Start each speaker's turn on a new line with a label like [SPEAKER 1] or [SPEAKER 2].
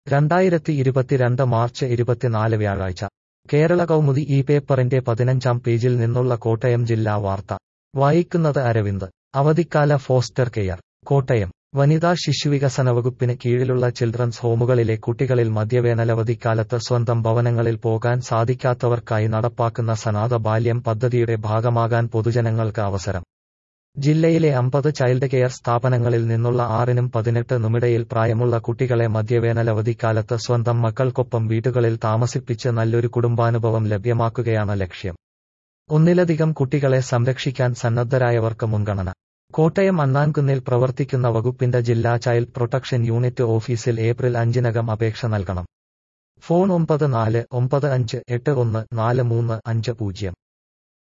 [SPEAKER 1] രണ്ടായിരത്തി ഇരുപത്തിരണ്ട് മാർച്ച് ഇരുപത്തിനാല് വ്യാഴാഴ്ച കേരള കൗമുദി ഈ പേപ്പറിന്റെ പതിനഞ്ചാം പേജിൽ നിന്നുള്ള കോട്ടയം ജില്ലാ വാർത്ത വായിക്കുന്നത് അരവിന്ദ് അവധിക്കാല ഫോസ്റ്റർ കെയർ കോട്ടയം വനിതാ ശിശുവികസന വകുപ്പിന് കീഴിലുള്ള ചിൽഡ്രൻസ് ഹോമുകളിലെ കുട്ടികളിൽ മധ്യവേനലവധിക്കാലത്ത് സ്വന്തം ഭവനങ്ങളിൽ പോകാൻ സാധിക്കാത്തവർക്കായി നടപ്പാക്കുന്ന സനാഥ ബാല്യം പദ്ധതിയുടെ ഭാഗമാകാൻ പൊതുജനങ്ങൾക്ക് അവസരം ജില്ലയിലെ അമ്പത് ചൈൽഡ് കെയർ സ്ഥാപനങ്ങളിൽ നിന്നുള്ള ആറിനും പതിനെട്ടിനുമിടയിൽ പ്രായമുള്ള കുട്ടികളെ മധ്യവേനലവധിക്കാലത്ത് സ്വന്തം മക്കൾക്കൊപ്പം വീടുകളിൽ താമസിപ്പിച്ച് നല്ലൊരു കുടുംബാനുഭവം ലഭ്യമാക്കുകയാണ് ലക്ഷ്യം ഒന്നിലധികം കുട്ടികളെ സംരക്ഷിക്കാൻ സന്നദ്ധരായവർക്ക് മുൻഗണന കോട്ടയം അണ്ണാൻകുന്നിൽ പ്രവർത്തിക്കുന്ന വകുപ്പിന്റെ ജില്ലാ ചൈൽഡ് പ്രൊട്ടക്ഷൻ യൂണിറ്റ് ഓഫീസിൽ ഏപ്രിൽ അഞ്ചിനകം അപേക്ഷ നൽകണം ഫോൺ ഒമ്പത് നാല് ഒമ്പത് അഞ്ച് എട്ട് ഒന്ന് നാല് മൂന്ന് അഞ്ച് പൂജ്യം